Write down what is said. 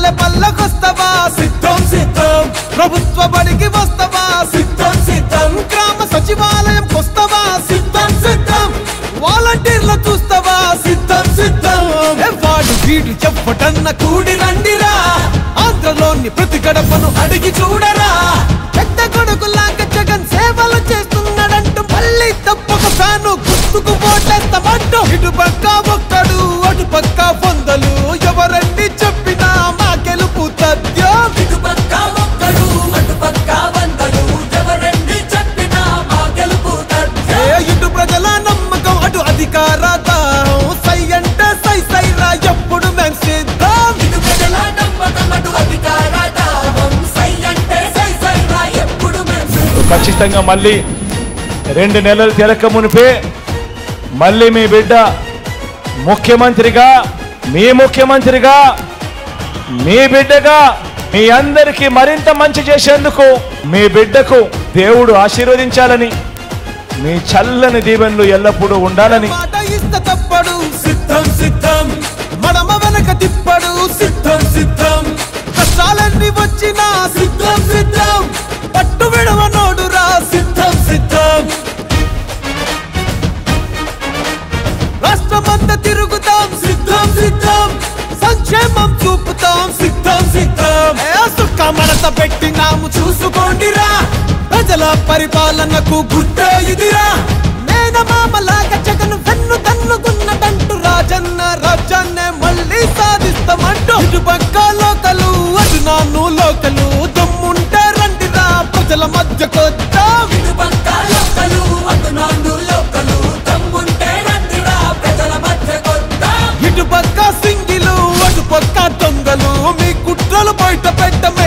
పల్లె పల్లకొస్తవా సిద్ధం సిద్ధం ప్రభుత్వ బడికి వస్తవా సిద్ధం సిద్ధం గ్రామ సచివాలయం వస్తవా సిద్ధం సిద్ధం వాలంటీర్లు చూస్తావా సిద్ధం సిద్ధం ఏ వాడు వీడు చెప్పటన్న కూడి రండిరా ఆంధ్రలోని ప్రతి గడపను అడిగి చూడరా పెద్ద కొడుకులాగా జగన్ సేవలు చేస్తున్నాడంటూ మళ్ళీ తప్పక ఫ్యాను గుర్తుకు పోటేస్తామంటూ ఇటు పక్క ఒక్కడు అటు పక్క పొందలు ఎవరండి చెప్పినా మా గెలుపు తథ్యం ఇటుపక్క ఒక్కడు అటుపక్క వందడు ఎవరండి చెప్పినా మా గెలుపు తథ్యం. ఏ ఇటు ప్రజల నమ్మకం అటు అధికార దాహం సై అంటే సై సై రా ఎప్పుడు మేం సిద్ధం ఇటు ప్రజల నమ్మకం అటు అధికార దాహం. సై అంటే సై సై రా ఎప్పుడు మేం సిద్ధం. ఖచ్చితంగా మళ్ళీ రెండు నెలలు తిరక మునిపే మళ్ళీ మీ బిడ్డ ముఖ్యమంత్రిగా మీ ముఖ్యమంత్రిగా మీ బిడ్డగా మీ అందరికీ మరింత మంచి చేసేందుకు మీ బిడ్డకు దేవుడు ఆశీర్వదించాలని మీ చల్లని దీవెనలు ఎల్లప్పుడూ ఉండాలని మాట ఇష్ట తప్పడు సిద్ధం సిద్ధం మడమ వెనక తిప్పడు సిద్ధం సిద్ధం కష్టాలన్నీ వచ్చినా సిద్ధం సిద్ధం పట్టు విడవనోడురా సిద్ధం సిద్ధం రాష్ట్రమంతా తిరుగుతాం సిద్ధం సిద్ధం సంక్షేమం చూపుతాం సిద్ధం సిద్ధం ఏ సుక్క మడత పెట్టినాము చూసుకోండిరా ప్రజల పరిపాలనకు గుర్తే ఇదిరా మేనమామలాగా జగన్ వెన్ను తన్నుకున్నదంటూ రాజన్న రాజ్యాన్నే మళ్ళీ సాధిస్తామంటూ ఇటు పక్క లోకలు అటు నాన్ను లోకలు దమ్ముంటే రండిరా ప్రజల మధ్యకొద్దాం ఇటుపక్క లోకలు అటు నాండు లోకలు తమ్ముంటే రండిరా ప్రజల మధ్య కొద్దాం ఇటు పక్క సింగిలు అటు పక్క దొంగలు మీ కుట్రలు బయట పెట్ట